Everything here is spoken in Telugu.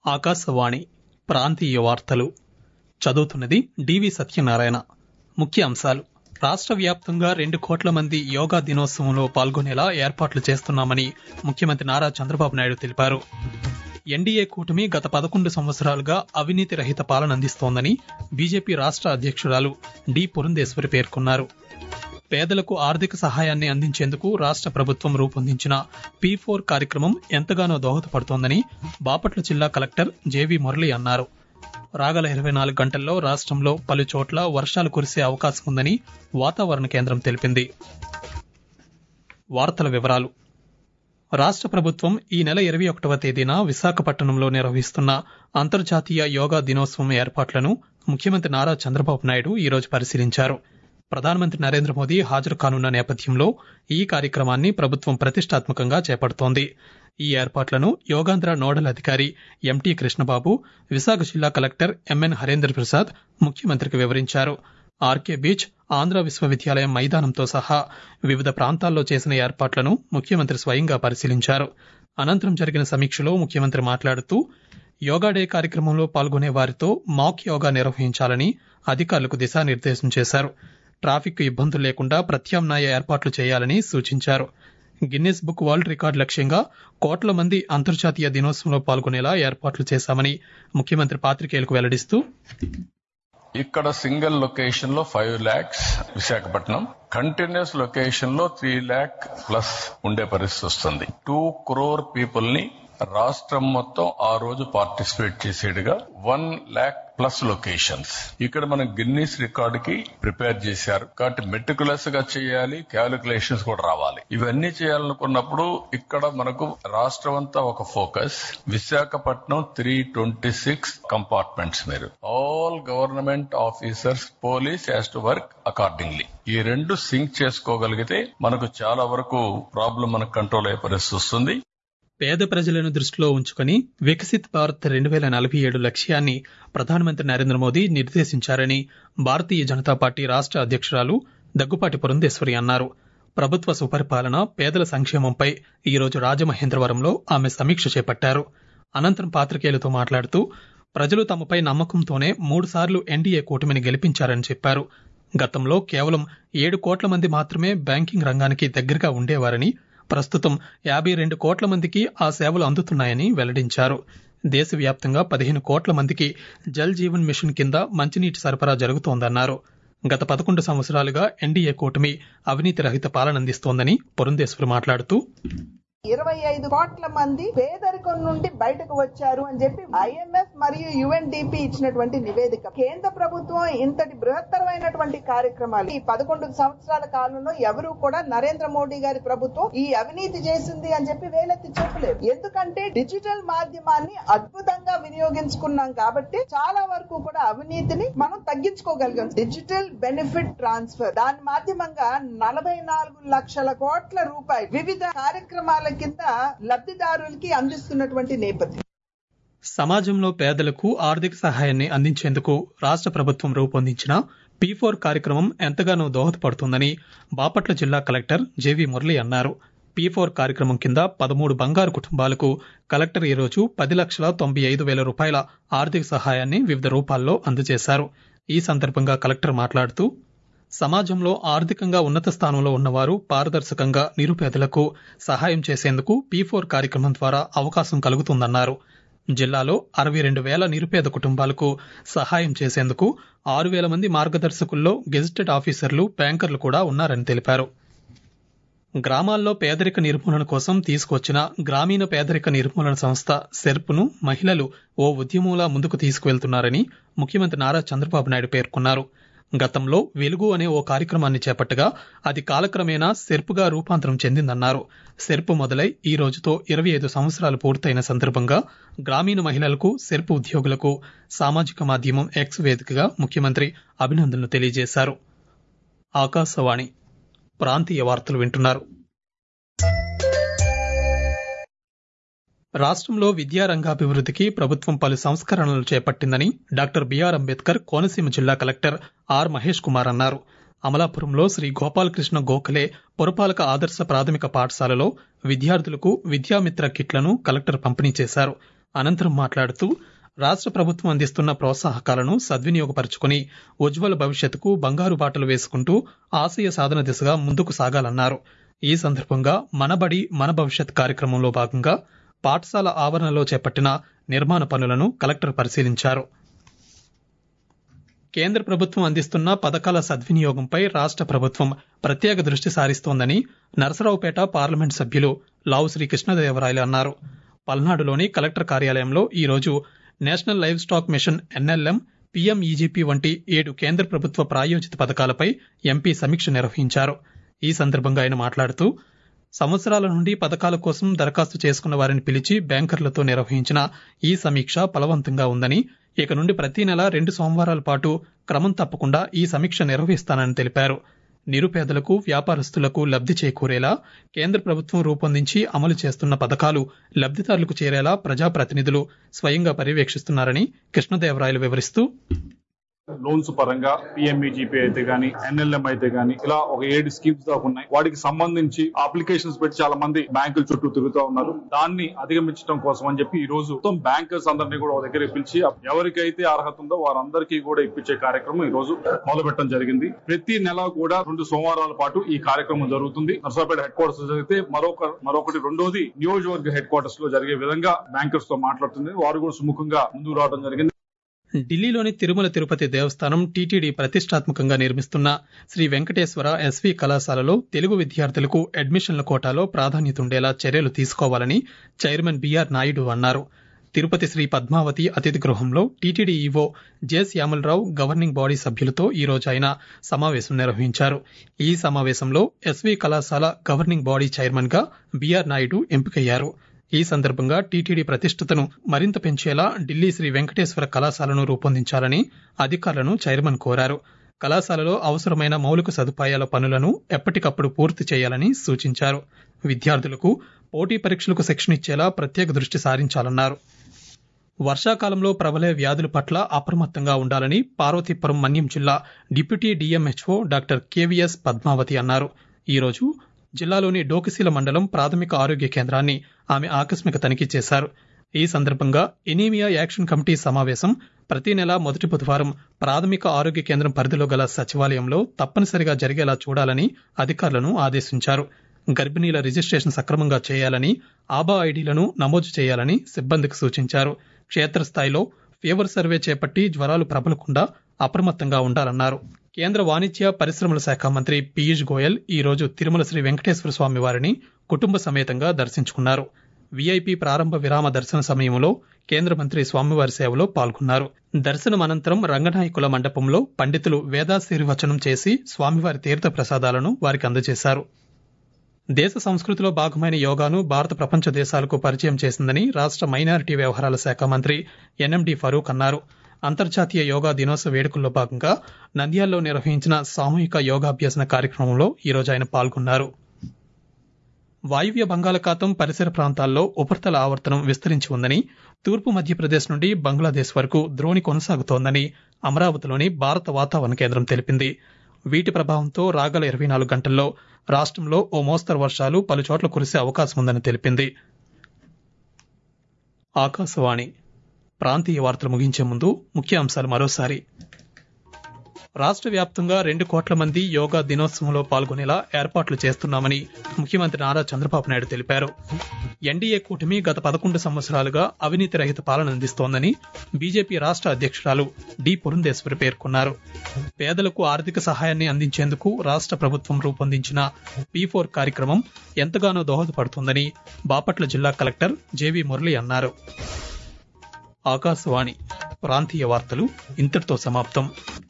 ఆకాశవాణి ప్రాంతీయ వార్తలు చదువుతున్నది డివి సత్యనారాయణ ముఖ్య అంశాలు రాష్ట్ర వ్యాప్తంగా రెండు కోట్ల మంది యోగా దినోత్సవంలో పాల్గొనేలా ఏర్పాట్లు చేస్తున్నామని ముఖ్యమంత్రి నారా చంద్రబాబు నాయుడు తెలిపారు ఎన్డీఏ కూటమి గత పదకొండు సంవత్సరాలుగా అవినీతి రహిత పాలన అందిస్తోందని బీజేపీ రాష్ట్ర అధ్యక్షురాలు డి పురంధేశ్వరి పేర్కొన్నారు పేదలకు ఆర్థిక సహాయాన్ని అందించేందుకు రాష్ట్ర ప్రభుత్వం రూపొందించిన పీ ఫోర్ కార్యక్రమం ఎంతగానో దోహదపడుతోందని బాపట్ల జిల్లా కలెక్టర్ జేవి మురళి అన్నారు రాగల ఇరవై నాలుగు గంటల్లో రాష్ట్రంలో పలు చోట్ల వర్షాలు కురిసే అవకాశం ఉందని వాతావరణ కేంద్రం తెలిపింది వార్తల వివరాలు రాష్ట్ర ప్రభుత్వం ఈ నెల ఇరవై ఒకటవ తేదీన విశాఖపట్నంలో నిర్వహిస్తున్న అంతర్జాతీయ యోగా దినోత్సవం ఏర్పాట్లను ముఖ్యమంత్రి నారా చంద్రబాబు నాయుడు ఈరోజు పరిశీలించారు ప్రధానమంత్రి నరేంద్ర మోదీ హాజరు కానున్న నేపథ్యంలో ఈ కార్యక్రమాన్ని ప్రభుత్వం ప్రతిష్టాత్మకంగా చేపడుతోంది ఈ ఏర్పాట్లను యోగాంధ్ర నోడల్ అధికారి ఎంటీ కృష్ణబాబు విశాఖ జిల్లా కలెక్టర్ ఎంఎన్ హరేంద్ర ప్రసాద్ ముఖ్యమంత్రికి వివరించారు ఆర్కే బీచ్ ఆంధ్ర విశ్వవిద్యాలయం మైదానంతో సహా వివిధ ప్రాంతాల్లో చేసిన ఏర్పాట్లను ముఖ్యమంత్రి స్వయంగా పరిశీలించారు అనంతరం జరిగిన సమీక్షలో ముఖ్యమంత్రి మాట్లాడుతూ యోగా డే కార్యక్రమంలో పాల్గొనే వారితో మాక్ యోగా నిర్వహించాలని అధికారులకు దిశానిర్దేశం చేశారు ట్రాఫిక్ ఇబ్బందులు లేకుండా ప్రత్యామ్నాయ ఏర్పాట్లు చేయాలని సూచించారు గిన్నెస్ బుక్ వరల్డ్ రికార్డు లక్ష్యంగా కోట్ల మంది అంతర్జాతీయ దినోత్సవంలో పాల్గొనేలా ఏర్పాట్లు చేశామని ముఖ్యమంత్రి పాత్రికేయులకు వెల్లడిస్తూ ఇక్కడ సింగిల్ లొకేషన్ లో five lakhs Visakhapatnam continuous location లో త్రీ ల్యాక్ ప్లస్ ఉండే పరిస్థితి వస్తుంది టూ క్రోర్ పీపుల్ ని రాష్ట్రం మొత్తం ఆ రోజు పార్టిసిపేట్ చేసేట్టుగా వన్ ల్యాక్ ప్లస్ లొకేషన్స్ ఇక్కడ మనం గిన్నీస్ రికార్డ్ కి ప్రిపేర్ చేశారు కాబట్టి మెటికులస్ గా చేయాలి క్యాలిక్యులేషన్స్ కూడా రావాలి ఇవన్నీ చేయాలనుకున్నప్పుడు ఇక్కడ మనకు రాష్ట్రం అంతా ఒక focus Visakhapatnam three twenty six compartments మీరు all government officers police has to work accordingly ఈ రెండు సింక్ చేసుకోగలిగితే మనకు చాలా వరకు ప్రాబ్లం మనకు కంట్రోల్ అయ్యే పరిస్థితి వస్తుంది పేద ప్రజలను దృష్టిలో ఉంచుకుని వికసిత్ భారత్ రెండు వేల నలభై ఏడు లక్ష్యాన్ని ప్రధానమంత్రి నరేంద్ర మోదీ నిర్దేశించారని భారతీయ జనతా పార్టీ రాష్ట్ర అధ్యక్షురాలు దగ్గుపాటి పురంధేశ్వరి అన్నారు ప్రభుత్వ సుపరిపాలన పేదల సంక్షేమంపై ఈరోజు రాజమహేంద్రవరంలో ఆమె సమీక్ష చేపట్టారు అనంతరం పాత్రికేయులతో మాట్లాడుతూ ప్రజలు తమపై నమ్మకంతోనే మూడుసార్లు ఎన్డీఏ కూటమిని గెలిపించారని చెప్పారు గతంలో కేవలం ఏడు కోట్ల మంది మాత్రమే బ్యాంకింగ్ రంగానికి దగ్గరగా ఉండేవారని ప్రస్తుతం యాభై రెండు కోట్ల మందికి ఆ సేవలు అందుతున్నాయని వెల్లడించారు దేశవ్యాప్తంగా పదిహేను కోట్ల మందికి జల్ జీవన్ మిషన్ కింద మంచినీటి సరఫరా జరుగుతోందన్నారు గత పదకొండు సంవత్సరాలుగా ఎన్డీఏ కూటమి అవినీతి రహిత పాలన అందిస్తోందని పురంధేశ్వరి మాట్లాడుతూ ఇరవై ఐదు కోట్ల మంది పేదరికం నుండి బయటకు వచ్చారు అని చెప్పి ఐఎంఎఫ్ మరియు యుఎన్డిపి ఇచ్చినటువంటి నివేదిక కేంద్ర ప్రభుత్వం ఇంతటి బృహత్తరమైనటువంటి కార్యక్రమాలు ఈ పదకొండు సంవత్సరాల కాలంలో ఎవరు కూడా నరేంద్ర మోడీ గారి ప్రభుత్వం ఈ అవినీతి చేసింది అని చెప్పి వేలెత్తి చెప్పలేదు ఎందుకంటే డిజిటల్ మాధ్యమాన్ని అద్భుతంగా వినియోగించుకున్నాం కాబట్టి చాలా వరకు కూడా అవినీతిని మనం తగ్గించుకోగలిగాం డిజిటల్ బెనిఫిట్ ట్రాన్స్ఫర్ దాని మాధ్యమంగా నలభై నాలుగు లక్షల కోట్ల రూపాయలు వివిధ కార్యక్రమాల కింద లబ్ధిదారులకి అందిస్తున్నటువంటి నేపథ్యం సమాజంలో పేదలకు ఆర్థిక సహాయాన్ని అందించేందుకు రాష్ట్ర ప్రభుత్వం రూపొందించిన పీ ఫోర్ కార్యక్రమం ఎంతగానో దోహదపడుతుందని బాపట్ల జిల్లా కలెక్టర్ జేవి మురళి అన్నారు పీ ఫోర్ కార్యక్రమం కింద పదమూడు బంగారు కుటుంబాలకు కలెక్టర్ ఈరోజు పది లక్షల తొంభై ఐదు వేల రూపాయల ఆర్థిక సహాయాన్ని వివిధ రూపాల్లో అందజేశారు ఈ సందర్భంగా కలెక్టర్ మాట్లాడుతూ సమాజంలో ఆర్థికంగా ఉన్నత స్థానంలో ఉన్నవారు పారదర్శకంగా నిరుపేదలకు సహాయం చేసేందుకు పీ ఫోర్ కార్యక్రమం ద్వారా అవకాశం కలుగుతుందన్నారు జిల్లాలో అరవై రెండు వేల నిరుపేద కుటుంబాలకు సహాయం చేసేందుకు ఆరు వేల మంది మార్గదర్శకుల్లో గెజిటెడ్ ఆఫీసర్లు బ్యాంకర్లు కూడా ఉన్నారని తెలిపారు గ్రామాల్లో పేదరిక నిర్మూలన కోసం తీసుకొచ్చిన గ్రామీణ పేదరిక నిర్మూలన సంస్థ సెర్ప్ను మహిళలు ఓ ఉద్యమంలా ముందుకు తీసుకువెళ్తున్నారని ముఖ్యమంత్రి నారా చంద్రబాబు నాయుడు పేర్కొన్నారు గతంలో వెలుగు అనే ఓ కార్యక్రమాన్ని చేపట్టగా అది కాలక్రమేణా సెర్పుగా రూపాంతరం చెందిందన్నారు సెర్పు మొదలై ఈ రోజుతో ఇరవై ఐదు సంవత్సరాలు పూర్తయిన సందర్భంగా గ్రామీణ మహిళలకు సెర్పు ఉద్యోగులకు సామాజిక మాధ్యమం ఎక్స్ వేదికగా ముఖ్యమంత్రి అభినందనలు తెలియజేశారు ఆకాశవాణి ప్రాంతీయ వార్తలు వింటున్నారు రాష్ట్రంలో విద్యారంగాభివృద్ధికి ప్రభుత్వం పలు సంస్కరణలు చేపట్టిందని డాక్టర్ బిఆర్ అంబేద్కర్ కోనసీమ జిల్లా కలెక్టర్ ఆర్ మహేష్ కుమార్ అన్నారు అమలాపురంలో శ్రీ గోపాలకృష్ణ గోఖలే పురపాలక ఆదర్శ ప్రాథమిక పాఠశాలలో విద్యార్థులకు విద్యామిత్ర కిట్లను కలెక్టర్ పంపిణీ చేశారు అనంతరం మాట్లాడుతూ రాష్ట్ర ప్రభుత్వం అందిస్తున్న ప్రోత్సాహకాలను సద్వినియోగపరుచుకుని ఉజ్వల భవిష్యత్తుకు బంగారు బాటలు వేసుకుంటూ ఆశయ సాధన దిశగా ముందుకు సాగాలన్నారు ఈ సందర్భంగా మనబడి మన భవిష్యత్ కార్యక్రమంలో భాగంగా పాఠశాల ఆవరణలో చేపట్టిన నిర్మాణ పనులను కలెక్టర్ పరిశీలించారు కేంద్ర ప్రభుత్వం అందిస్తున్న పథకాల సద్వినియోగంపై రాష్ట్ర ప్రభుత్వం ప్రత్యేక దృష్టి సారిస్తోందని నరసరావుపేట పార్లమెంట్ సభ్యులు లావు శ్రీ కృష్ణదేవరాయలు అన్నారు పల్నాడులోని కలెక్టర్ కార్యాలయంలో ఈ రోజు national livestock mission N L M P M E G P వంటి ఏడు కేంద్ర ప్రభుత్వ ప్రాయోజిత పథకాలపై ఎంపీ సమీక్ష నిర్వహించారు ఈ సందర్భంగా ఆయన మాట్లాడుతూ సంవత్సరాల నుండి పథకాల కోసం దరఖాస్తు చేసుకున్న వారిని పిలిచి బ్యాంకర్లతో నిర్వహించిన ఈ సమీక్ష ఫలవంతంగా ఉందని ఇక నుండి ప్రతి నెల రెండు సోమవారాల పాటు క్రమం తప్పకుండా ఈ సమీక్ష నిర్వహిస్తానని తెలిపారు నిరుపేదలకు వ్యాపారస్తులకు లబ్ధి చేకూరేలా కేంద్ర ప్రభుత్వం రూపొందించి అమలు చేస్తున్న పథకాలు లబ్ధిదారులకు చేరేలా ప్రజాప్రతినిధులు స్వయంగా పర్యవేక్షిస్తున్నారని కృష్ణదేవరాయలు వివరిస్తూ లోన్స్ పరంగా పిఎంఈజీపీ అయితే గానీ ఎన్ఎల్ఎం అయితే గానీ ఇలా ఒక ఏడు స్కీమ్స్ దాకా ఉన్నాయి వాటికి సంబంధించి అప్లికేషన్స్ పెట్టి చాలా మంది బ్యాంకుల చుట్టూ తిరుగుతూ ఉన్నారు దాన్ని అధిగమించడం కోసం అని చెప్పి ఈ రోజు మొత్తం బ్యాంకర్స్ అందరినీ కూడా ఒక దగ్గర పిలిచి ఎవరికైతే అర్హత ఉందో వారందరికీ కూడా ఇప్పించే కార్యక్రమం ఈ రోజు మొదలు పెట్టడం జరిగింది ప్రతి నెల కూడా రెండు సోమవారాల పాటు ఈ కార్యక్రమం జరుగుతుంది నర్సాపేట హెడ్ క్వార్టర్స్ జరిగితే మరొక మరొకటి రెండోది నియోజకవర్గ హెడ్ క్వార్టర్స్ లో జరిగే విధంగా బ్యాంకర్స్ తో మాట్లాడుతుంది వారు కూడా సుముఖంగా ముందుకు రావడం జరిగింది ఢిల్లీలోని తిరుమల తిరుపతి దేవస్థానం టీటీడీ ప్రతిష్టాత్మకంగా నిర్మిస్తున్న శ్రీ వెంకటేశ్వర ఎస్వి కళాశాలలో తెలుగు విద్యార్థులకు అడ్మిషన్ల కోటాలో ప్రాధాన్యత ఉండేలా చర్యలు తీసుకోవాలని చైర్మన్ బీఆర్ నాయుడు అన్నారు తిరుపతి శ్రీ పద్మావతి అతిథి గృహంలో T T D E O J Syamalarao governing body సభ్యులతో ఈ రోజు ఆయన సమావేశం నిర్వహించారు ఈ సమావేశంలో ఎస్వి కళాశాల గవర్నింగ్ బాడీ చైర్మన్ గా బీఆర్ నాయుడు ఎంపికయ్యారు ఈ సందర్భంగా టీటీడీ ప్రతిష్టతను మరింత పెంచేలా ఢిల్లీ శ్రీ వెంకటేశ్వర కళాశాలను రూపొందించాలని అధికారులను చైర్మన్ కోరారు కళాశాలలో అవసరమైన మౌలిక సదుపాయాల పనులను ఎప్పటికప్పుడు పూర్తి చేయాలని సూచించారు విద్యార్థులకు పోటీ పరీక్షలకు శిక్షణ ఇచ్చేలా ప్రత్యేక దృష్టి సారించాలన్నారు వర్షాకాలంలో ప్రబలే వ్యాధుల పట్ల అప్రమత్తంగా ఉండాలని పార్వతీపురం మన్యం జిల్లా deputy D M H O doctor K V S Padmavathi అన్నారు ఈరోజు జిల్లాలోని డోకిసీల మండలం ప్రాథమిక ఆరోగ్య కేంద్రాన్ని ఆమె ఆకస్మిక తనిఖీ చేశారు ఈ సందర్భంగా ఎనీమియా యాక్షన్ కమిటీ సమావేశం ప్రతి నెల మొదటి బుధవారం ప్రాథమిక ఆరోగ్య కేంద్రం పరిధిలో గల సచివాలయంలో తప్పనిసరిగా జరిగేలా చూడాలని అధికారులను ఆదేశించారు గర్భిణీల రిజిస్ట్రేషన్ సక్రమంగా చేయాలని ఆబా ఐడీలను నమోదు చేయాలని సిబ్బందికి సూచించారు క్షేత్రస్థాయిలో ఫీవర్ సర్వే చేపట్టి జ్వరాలు ప్రబలకుండా అప్రమత్తంగా ఉండాలన్నారు కేంద్ర వాణిజ్య పరిశ్రమల శాఖ మంత్రి పీయూష్ గోయల్ ఈ రోజు తిరుమల శ్రీ వెంకటేశ్వర స్వామి వారిని కుటుంబ సమేతంగా దర్శించుకున్నారు వీఐపీ ప్రారంభ విరామ దర్శన సమయంలో కేంద్ర మంత్రి స్వామివారి సేవలో పాల్గొన్నారు దర్శనం అనంతరం రంగనాయకుల మండపంలో పండితులు వేదాశీర్వచనం చేసి స్వామివారి తీర్థ ప్రసాదాలను వారికి అందజేశారు దేశ సంస్కృతిలో భాగమైన యోగాను భారత ప్రపంచ దేశాలకు పరిచయం చేసిందని రాష్ట్ర మైనారిటీ వ్యవహారాల శాఖ మంత్రి ఎన్ఎండి ఫరూక్ అన్నారు అంతర్జాతీయ యోగా దినోత్సవ వేడుకల్లో భాగంగా నంద్యాలలో నిర్వహించిన సామూహిక యోగాభ్యసన కార్యక్రమంలో ఈరోజు ఆయన పాల్గొన్నారు వాయువ్య బంగాళాఖాతం పరిసర ప్రాంతాల్లో ఉపరితల ఆవర్తనం విస్తరించి ఉందని తూర్పు మధ్యప్రదేశ్ నుండి బంగ్లాదేశ్ వరకు ద్రోణి కొనసాగుతోందని అమరావతిలోని భారత వాతావరణ కేంద్రం తెలిపింది వీటి ప్రభావంతో రాగల ఇరవై నాలుగు గంటల్లో రాష్ట్రంలో ఓ మోస్తరు వర్షాలు పలుచోట్ల కురిసే అవకాశం ఉందని తెలిపింది ఆకాశవాణి ప్రాంతీయ వార్తలు ముగించే ముందు ముఖ్య అంశాలు మరోసారి రాష్ట్ర వ్యాప్తంగా రెండు కోట్ల మంది యోగా దినోత్సవంలో పాల్గొనేలా ఏర్పాట్లు చేస్తున్నామని ముఖ్యమంత్రి నారా చంద్రబాబు నాయుడు తెలిపారు ఎన్డీఏ కూటమి గత పదకొండు సంవత్సరాలుగా అవినీతి రహిత పాలన అందిస్తోందని బీజేపీ రాష్ట్ర అధ్యక్షురాలు డి పురంధేశ్వరి పేర్కొన్నారు పేదలకు ఆర్థిక సహాయాన్ని అందించేందుకు రాష్ట్ర ప్రభుత్వం రూపొందించిన పీ ఫోర్ కార్యక్రమం ఎంతగానో దోహదపడుతుందని బాపట్ల జిల్లా కలెక్టర్ జేవీ మురళి అన్నారు ఆకాశవాణి ప్రాంతీయ వార్తలు ఇంతటితో సమాప్తం